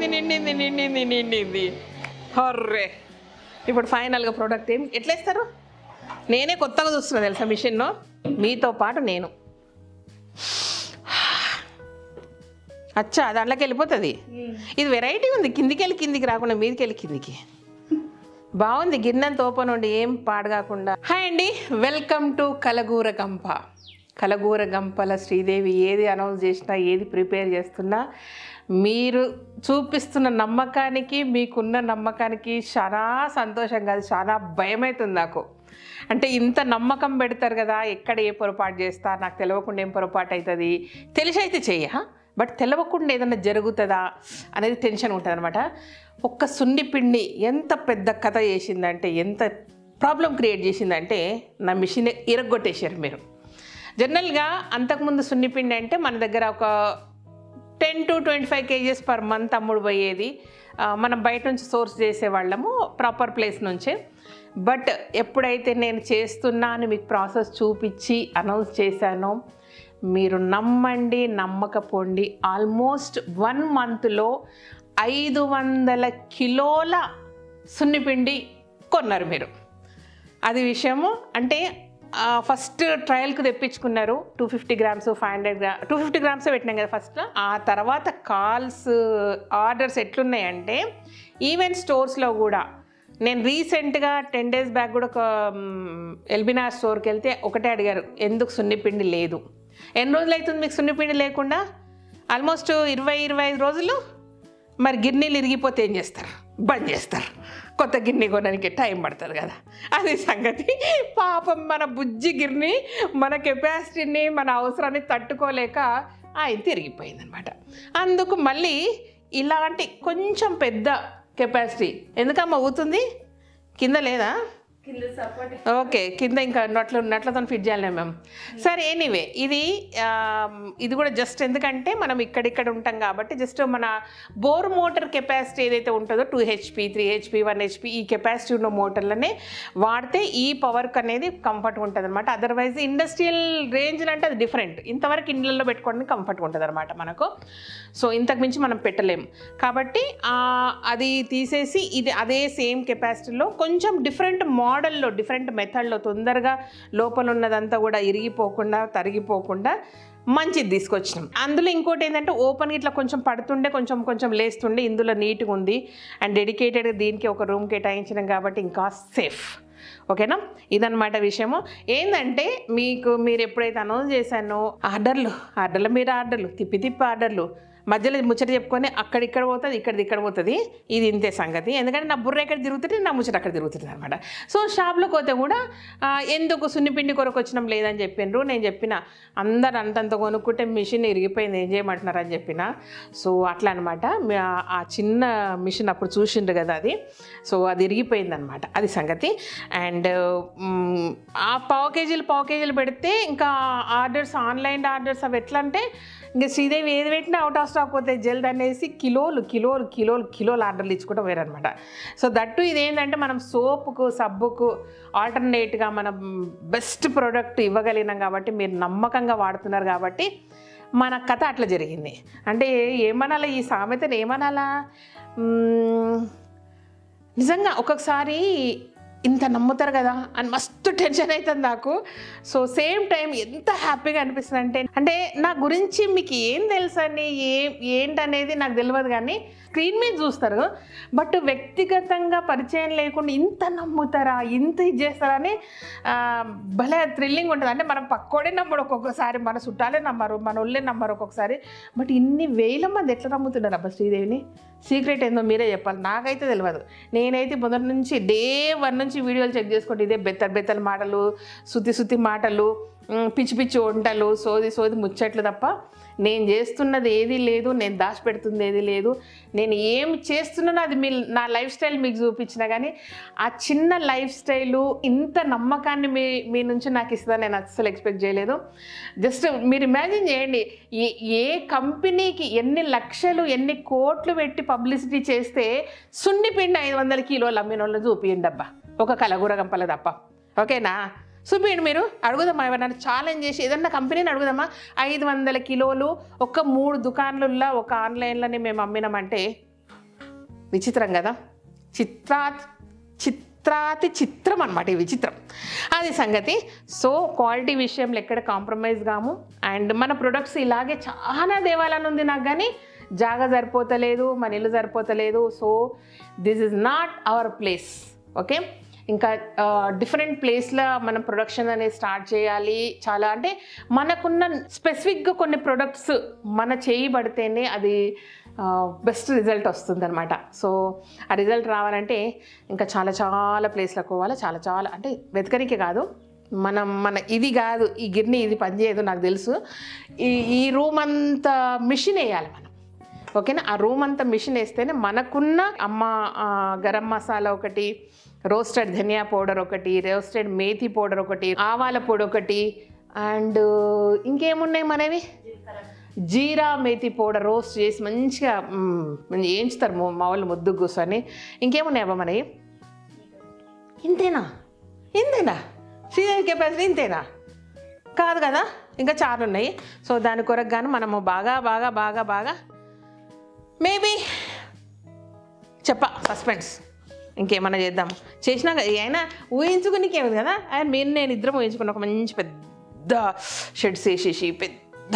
నిండింది నిండింది నిండింది నిండింది హర్రే ఇప్పుడు ఫైనల్గా ప్రోడక్ట్ ఏం ఎట్లా ఇస్తారు నేనే కొత్తగా చూస్తున్నా తెలుసా మిషన్ను మీతో పాటు నేను అచ్చా దాంట్లోకి వెళ్ళిపోతుంది ఇది వెరైటీ ఉంది కిందికి వెళ్ళి కిందికి రాకుండా మీదికి వెళ్ళి కిందికి బాగుంది గిన్నెంత ఓపెన్ ఉండి ఏం పాడు కాకుండా హాయ్ అండి వెల్కమ్ టు కలగూర గంప కలగూర గంపల శ్రీదేవి ఏది అనౌన్స్ చేసినా ఏది ప్రిపేర్ చేస్తున్నా మీరు చూపిస్తున్న నమ్మకానికి మీకున్న నమ్మకానికి చాలా సంతోషం కాదు చాలా భయం అవుతుంది నాకు అంటే ఇంత నమ్మకం పెడతారు కదా ఎక్కడ ఏ పొరపాటు చేస్తా నాకు తెలియకుండా ఏం పొరపాటు అవుతుంది తెలిసి అయితే చెయ్య బట్ తెలవకుండా ఏదైనా జరుగుతుందా అనేది టెన్షన్ ఉంటుంది అనమాట ఒక్క సున్ని పిండి ఎంత పెద్ద కథ చేసిందంటే ఎంత ప్రాబ్లం క్రియేట్ చేసిందంటే నా మిషన్ ఇరగొట్టేశారు మీరు జనరల్గా అంతకుముందు సున్నిపిండి అంటే మన దగ్గర ఒక ten to twenty five KGs per month అమ్ముడు పోయేది ఆ, మనం బయట నుంచి సోర్స్ చేసేవాళ్ళము ప్రాపర్ ప్లేస్ నుంచే బట్ ఎప్పుడైతే నేను చేస్తున్నా అని మీకు ప్రాసెస్ చూపించి అనౌన్స్ చేశానో మీరు నమ్మండి నమ్మకపోండి ఆల్మోస్ట్ వన్ మంత్లో ఐదు వందల కిలోల సున్నిపిండి కొన్నారు మీరు అది విషయము అంటే ఫస్ట్ ట్రయల్కి తెప్పించుకున్నారు two fifty grams five hundred గ్రా టూ ఫిఫ్టీ గ్రామ్స్ పెట్టినాం కదా ఫస్ట్ ఆ తర్వాత కాల్స్ ఆర్డర్స్ ఎట్లున్నాయంటే ఈవెన్ స్టోర్స్లో కూడా నేను రీసెంట్గా టెన్ డేస్ బ్యాక్ కూడా ఒక ఎల్బినా స్టోర్కి వెళ్తే ఒకటే అడిగారు ఎందుకు సున్నిపిండి లేదు ఎన్ని రోజులు అవుతుంది మీకు సున్నిపిండి లేకుండా ఆల్మోస్ట్ ఇరవై ఇరవై ఐదు రోజులు మరి గిన్నెలు ఇరిగిపోతే ఏం చేస్తారు బంద్ చేస్తారు కొత్త గిన్నె కొనడానికి టైం పడుతుంది కదా అది సంగతి పాపం మన బుజ్జి గిన్నె మన కెపాసిటీని మన అవసరాన్ని తట్టుకోలేక ఆయన తిరిగిపోయిందనమాట అందుకు మళ్ళీ ఇలాంటి కొంచెం పెద్ద కెపాసిటీ ఎందుకమ్మా ఊతుంది కింద లేదా కింద సపోర్ట్ ఓకే కింద ఇంకా నట్లు నట్లతో ఫిట్ చేయాలి మేము సరే ఎనీవే ఇది ఆ, ఇది కూడా జస్ట్ ఎందుకంటే మనం ఇక్కడిక్కడ ఉంటాం కాబట్టి జస్ట్ మన బోర్ మోటార్ కెపాసిటీ ఏదైతే ఉంటుందో two HP three HP one HP ఈ కెపాసిటీ ఉన్న మోటార్లనే వాడితే ఈ పవర్క్ అనేది కంఫర్ట్గా ఉంటుంది అనమాట అదర్వైజ్ ఇండస్ట్రియల్ రేంజ్ అంటే అది డిఫరెంట్ ఇంతవరకు ఇండ్లలో పెట్టుకోవడానికి కంఫర్ట్గా ఉంటుంది అనమాట మనకు సో ఇంతకు మించి మనం పెట్టలేము కాబట్టి ఆ, అది తీసేసి ఇది అదే సేమ్ కెపాసిటీలో కొంచెం డిఫరెంట్ మోడల్లో డిఫరెంట్ మెథడ్లో తొందరగా లోపల ఉన్నదంతా కూడా ఇరిగిపోకుండా తరిగిపోకుండా మంచిది తీసుకొచ్చినాం అందులో ఇంకోటి ఏంటంటే ఓపెన్ ఇట్లా కొంచెం పడుతుండే కొంచెం కొంచెం లేస్తుండే ఇందులో నీట్గా ఉంది అండ్ డెడికేటెడ్గా దీనికి ఒక రూమ్ కేటాయించినాం కాబట్టి ఇంకా సేఫ్ ఓకేనా ఇదన్నమాట విషయము ఏంటంటే మీకు మీరు ఎప్పుడైతే అనౌన్స్ చేశానో ఆర్డర్లు ఆర్డర్ల మీద ఆర్డర్లు తిప్పి తిప్పి ఆర్డర్లు మధ్యలో ముచ్చట చెప్పుకొని అక్కడిక్కడ పోతుంది ఇక్కడిది ఇక్కడ పోతుంది ఇది ఇంతే సంగతి ఎందుకంటే నా బుర్ర ఎక్కడ తిరుగుతుంది నా ముచ్చట అక్కడ తిరుగుతుంది అనమాట సో షాప్లోకి పోతే కూడా ఆ, ఎందుకు సున్నిపిండి కొరకు వచ్చినాం లేదని చెప్పిండ్రు నేను చెప్పిన అందరు అంతంత కొనుక్కుంటే మిషన్ ఇరిగిపోయింది ఏం చేయమంటున్నారు అని చెప్పిన సో అట్లా అనమాట ఆ చిన్న మిషన్ అప్పుడు చూసిండ్రు కదా అది సో అది ఇరిగిపోయింది అనమాట అది సంగతి అండ్ ఆ పావు కేజీలు పావు కేజీలు పెడితే ఇంకా ఆర్డర్స్ ఆన్లైన్ ఆర్డర్స్ అవి ఎట్లా అంటే ఇంకా శ్రీదేవి ఏది పెట్టినా అవుట్ ఆఫ్ స్టాక్ పోతే జల్ద్ అనేసి కిలోలు కిలోలు కిలోలు కిలోలు ఆర్డర్లు ఇచ్చుకుంటూ వేరనమాట సో దట్టు ఇదేంటంటే మనం సోపుకు సబ్బుకు ఆల్టర్నేట్గా మనం బెస్ట్ ప్రోడక్ట్ ఇవ్వగలిగినాం కాబట్టి మీరు నమ్మకంగా వాడుతున్నారు కాబట్టి మన కథ అట్లా జరిగింది అంటే ఏమనాలా ఈ సామెతను ఏమనాలా మ్మ్, నిజంగా ఒక్కొక్కసారి ఇంత నమ్ముతారు కదా అని మస్తు టెన్షన్ అవుతుంది నాకు సో సేమ్ టైం ఎంత హ్యాపీగా అనిపిస్తుంది అంటే అంటే నా గురించి మీకు ఏం తెలుసు అని ఏ ఏంటనేది నాకు తెలియదు కానీ స్క్రీన్ మీద చూస్తారు బట్ వ్యక్తిగతంగా పరిచయం లేకుండా ఇంత నమ్ముతారా ఇంత ఇది చేస్తారా అని ఆ, భలే థ్రిల్లింగ్ ఉంటుంది అంటే మనం పక్కోడే నమ్మడు ఒక్కొక్కసారి మన చుట్టాలే నమ్మరు మన ఒళ్ళే నమ్మరు ఒక్కొక్కసారి బట్ ఇన్ని వేల మంది ఎట్లా నమ్ముతున్నారు అబ్బా శ్రీదేవిని సీక్రెట్ ఏందో మీరే చెప్పాలి నాకైతే తెలియదు నేనైతే మొదటి నుంచి డే వన్ నుంచి వీడియోలు చెక్ చేసుకుంటే ఇదే బెత్తర్ బెత్తల మాటలు సుత్తి సుత్తి మాటలు ఉమ్, పిచ్చి పిచ్చి వంటలు సోది సోది ముచ్చట్లు తప్ప నేను చేస్తున్నది ఏది లేదు నేను దాచిపెడుతుంది ఏది లేదు నేను ఏం చేస్తున్నానో అది మీ నా లైఫ్ స్టైల్ మీకు చూపించిన కానీ ఆ చిన్న లైఫ్ స్టైలు ఇంత నమ్మకాన్ని మీ మీ నుంచి నాకు ఇస్తుందని నేను అస్సలు ఎక్స్పెక్ట్ చేయలేదు జస్ట్ మీరు ఇమాజిన్ చేయండి ఏ ఏ కంపెనీకి ఎన్ని లక్షలు ఎన్ని కోట్లు పెట్టి పబ్లిసిటీ చేస్తే సున్నిపిండి ఐదు వందల కిలోలు అమ్మిన వాళ్ళు చూపియండి అబ్బా ఒక కలగూర గంపల తప్ప ఓకేనా చూపించండి మీరు అడుగుదామా ఎవరన్నా ఛాలెంజ్ చేసి ఏదన్నా కంపెనీని అడుగుదామా ఐదు వందల కిలోలు ఒక మూడు దుకాన్లల్లో ఒక ఆన్లైన్లోనే మేము అమ్మినామంటే విచిత్రం కదా చిత్రా చిత్రాతి చిత్రం అనమాట ఈ విచిత్రం అది సంగతి సో క్వాలిటీ విషయంలో ఎక్కడ కాంప్రమైజ్ కాము అండ్ మన ప్రొడక్ట్స్ ఇలాగే చాలా దేవాలని ఉంది నాకు కానీ జాగా సరిపోతలేదు మన ఇల్లు సరిపోతలేదు so this is not our place okay ఇంకా డిఫరెంట్ ప్లేస్లో మనం ప్రొడక్షన్ అనేది స్టార్ట్ చేయాలి చాలా అంటే మనకున్న స్పెసిఫిక్గా కొన్ని ప్రొడక్ట్స్ మన చేయి పడితేనే అది బెస్ట్ రిజల్ట్ వస్తుందన్నమాట సో ఆ రిజల్ట్ రావాలంటే ఇంకా చాలా చాలా ప్లేస్లకు పోవాలి చాలా చాలా అంటే వెతకనికి కాదు మనం మన ఇది కాదు ఈ గిర్ని ఇది పనిచేయదు నాకు తెలుసు ఈ ఈ రూమ్ అంతా మిషన్ వేయాలి మనం ఓకేనా ఆ రూమ్ అంతా మిషన్ వేస్తేనే మనకున్న అమ్మ ఆ, గరం మసాలా ఒకటి రోస్టెడ్ ధనియా పౌడర్ ఒకటి రోస్టెడ్ మేథి పౌడర్ ఒకటి ఆవాల పొడి ఒకటి అండ్ ఇంకేమున్నాయి మనవి జీరా మేతి పౌడర్ రోస్ట్ చేసి మంచిగా మ్, మంచిగా వేయించుతారు మా మా వాళ్ళు ముద్దు కూర్చొని ఇంకేమున్నాయి అబ్బా మనవి ఇంతేనా ఇంతేనా శ్రీదేవి కెపాసిటీ ఇంతేనా కాదు కదా ఇంకా చాలా ఉన్నాయి సో దాని కొరకు గాను మనము బాగా బాగా బాగా బాగా మేబీ చెప్ప సస్పెన్స్ ఇంకేమన్నా చేద్దాము చేసినాక అయినా ఊహించుకునికేముంది కదా ఆయన మీరు నేను ఇద్దరం ఊహించుకున్న ఒక మంచి పెద్ద షెడ్స్ వేసేసి పెద్ద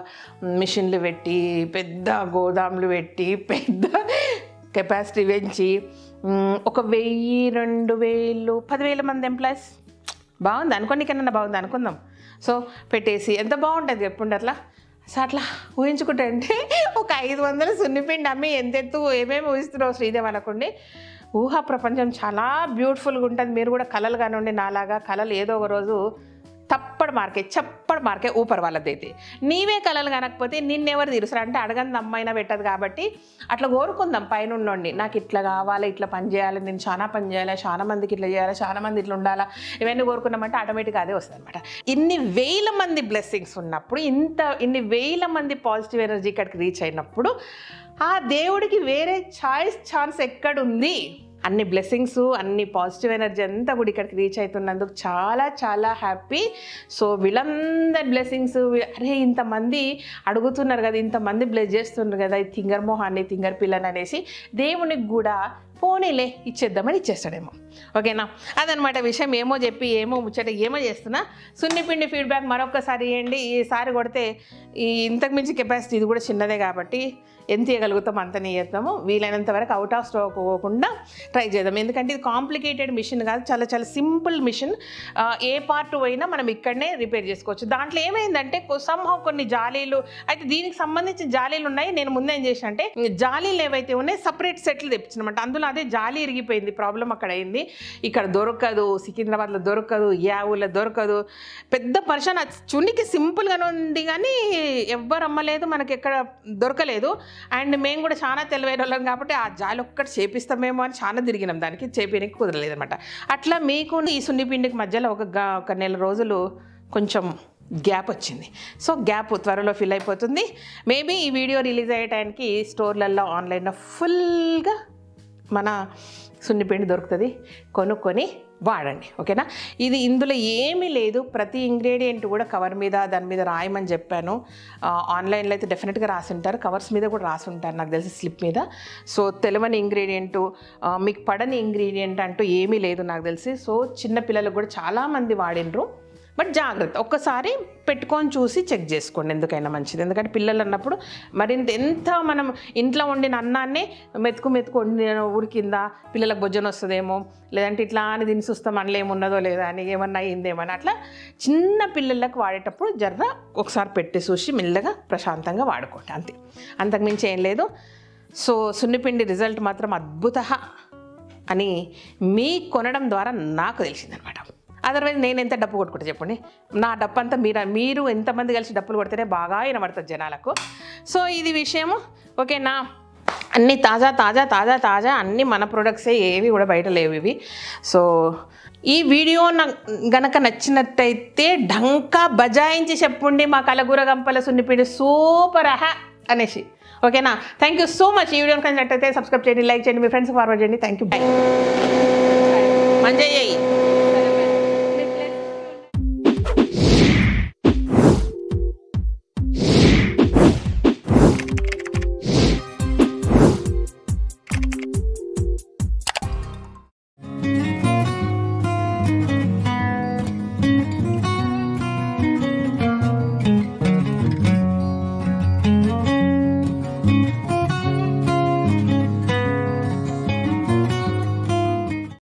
మిషన్లు పెట్టి పెద్ద గోదాములు పెట్టి పెద్ద కెపాసిటీ పెంచి మ్, ఒక వెయ్యి రెండు వేలు పదివేల మంది ఎంప్లాయీస్ బాగుంది అనుకోనికన్నా బాగుంది అనుకుందాం సో పెట్టేసి ఎంత బాగుంటుంది చెప్పండి అట్లా సో అట్లా ఊహించుకుంటే అంటే ఒక ఐదు వందల సున్నిపిండి అమ్మి ఎంతెత్తు ఏమేమి ఊహిస్తున్నావు శ్రీదేవి అనుకోండి ఊహా ప్రపంచం చాలా బ్యూటిఫుల్గా ఉంటుంది మీరు కూడా కళలు కానివ్వండి నాలాగా కళలు ఏదో ఒక రోజు తప్పడు మార్కే చప్పడు మార్కే ఊపర్ వాళ్ళదైతే నీవే కళలు కనకపోతే నిన్నెవరు తీరుస్తారు అంటే అడగని అమ్మాయినా పెట్టదు కాబట్టి అట్లా కోరుకుందాం పైన ఉండండి నాకు ఇట్లా కావాలి ఇట్లా పని చేయాలి నేను చాలా పని చేయాలి చాలా మందికి ఇట్లా చేయాలి చాలా మంది ఇట్లా ఉండాలా ఇవన్నీ కోరుకున్నామంటే ఆటోమేటిక్గా అదే వస్తుంది అనమాట ఇన్ని వేల మంది బ్లెస్సింగ్స్ ఉన్నప్పుడు ఇంత ఇన్ని వేల మంది పాజిటివ్ ఎనర్జీ ఇక్కడికి రీచ్ అయినప్పుడు ఆ దేవుడికి వేరే ఛాయిస్ ఛాన్స్ ఎక్కడుంది అన్ని బ్లెస్సింగ్స్ అన్ని పాజిటివ్ ఎనర్జీ అంతా కూడా ఇక్కడికి రీచ్ అవుతున్నందుకు చాలా చాలా హ్యాపీ సో వీళ్ళందరి బ్లెస్సింగ్స్ అరే ఇంతమంది అడుగుతున్నారు కదా ఇంతమంది బ్లెస్ చేస్తున్నారు కదా ఈ తింగర్ మొహాన్ని తింగర్ పిల్లని అనేసి దేవునికి కూడా పోనీలే ఇచ్చేద్దామని ఇచ్చేస్తాడేమో ఓకేనా అదనమాట విషయం ఏమో చెప్పి ఏమో ముచ్చట ఏమో చేస్తున్నా సున్నిపిండి ఫీడ్బ్యాక్ మరొకసారి ఇవ్వండి ఈసారి కొడితే ఈ ఇంతకు మించి కెపాసిటీ ఇది కూడా చిన్నదే కాబట్టి ఎంత ఇవ్వగలుగుతాం అంతనే చేద్దాము వీలైనంత వరకు అవుట్ ఆఫ్ స్టాక్ పోకుండా ట్రై చేద్దాం ఎందుకంటే ఇది కాంప్లికేటెడ్ మిషన్ కాదు చాలా చాలా సింపుల్ మిషన్ ఏ పార్ట్ పోయినా మనం ఇక్కడనే రిపేర్ చేసుకోవచ్చు దాంట్లో ఏమైందంటే సంహం కొన్ని జాలీలు అయితే దీనికి సంబంధించిన జాలీలు ఉన్నాయి నేను ముందు ఏం చేసిన అంటే జాలీలు ఏవైతే ఉన్నాయి సపరేట్ సెట్లు తెప్పించినమాట అందులో అదే జాలీ ఇరిగిపోయింది ప్రాబ్లం అక్కడ అయింది ఇక్కడ దొరకదు సికింద్రాబాద్లో దొరకదు యావులో దొరకదు పెద్ద పర్షన్ చున్నికి సింపుల్గానే ఉంది కానీ ఎవ్వరు అమ్మలేదు మనకి ఎక్కడ దొరకలేదు అండ్ మేము కూడా చాలా తెలివైన వాళ్ళం కాబట్టి ఆ జాలి ఒక్కటి చేపిస్తామేమో అని చాలా తిరిగినాం దానికి చేపించడానికి కుదరలేదు అనమాట అట్లా మీకు ఈ సున్నిపిండికి మధ్యలో ఒక గా- ఒక నెల రోజులు కొంచెం గ్యాప్ వచ్చింది సో గ్యాప్ త్వరలో ఫిల్ అయిపోతుంది మేబీ ఈ వీడియో రిలీజ్ అయ్యే టైంకి స్టోర్లలో ఆన్లైన్లో ఫుల్గా మన సున్నిపిండి దొరుకుతుంది కొనుక్కొని వాడండి ఓకేనా ఇది ఇందులో ఏమీ లేదు ప్రతి ఇంగ్రీడియంట్ కూడా కవర్ మీద దాని మీద రాయమని చెప్పాను ఆ, ఆన్లైన్లో అయితే డెఫినెట్గా రాసి ఉంటారు కవర్స్ మీద కూడా రాసి ఉంటారు నాకు తెలిసి స్లిప్ మీద సో తెలియని ఇంగ్రీడియంట్ మీకు పడని ఇంగ్రీడియంట్ అంటూ ఏమీ లేదు నాకు తెలిసి సో చిన్న పిల్లలకు కూడా చాలామంది వాడినరు బట్ జాగ్రత్త ఒక్కసారి పెట్టుకొని చూసి చెక్ చేసుకోండి ఎందుకైనా మంచిది ఎందుకంటే పిల్లలు అన్నప్పుడు మరింత ఎంత మనం ఇంట్లో వండిన అన్నాన్నే మెతుకు మెతుకు వండి ఉడికిందా పిల్లలకు భోజనం వస్తుందేమో లేదంటే ఇట్లా అని దీన్ని చూస్తాం అందులో ఏమున్నదో లేదా అని ఏమన్నా అయిందేమో అని అట్లా చిన్న పిల్లలకు వాడేటప్పుడు జర్ర ఒకసారి పెట్టి చూసి మెల్లగా ప్రశాంతంగా వాడుకోండి అంతే అంతకుమించి ఏం లేదు సో సున్నిపిండి రిజల్ట్ మాత్రం అద్భుత అని మీ కొనడం ద్వారా నాకు తెలిసిందనమాట అదర్వైజ్ నేను ఎంత డప్పు కొట్టుకుంటా చెప్పండి నా డప్పు అంతా మీరు మీరు ఎంతమంది కలిసి డప్పులు కొడితేనే బాగా వినబడుతుంది జనాలకు సో ఇది విషయము ఓకేనా అన్నీ తాజా తాజా తాజా తాజా అన్నీ మన ప్రొడక్ట్సే ఏవి కూడా బయట లేవు ఇవి సో ఈ వీడియో నాకు గనక నచ్చినట్టయితే ఢంకా బజాయించి చెప్పండి మా కలగూర గంపల సున్నిపిండి సూపర్ అహ అనేసి ఓకేనా థ్యాంక్ యూ సో మచ్ ఈ వీడియో నచ్చినట్టయితే సబ్స్క్రైబ్ చేయండి లైక్ చేయండి మీ ఫ్రెండ్స్ ఫార్వర్డ్ చేయండి థ్యాంక్ యూ బై మంజయ్యి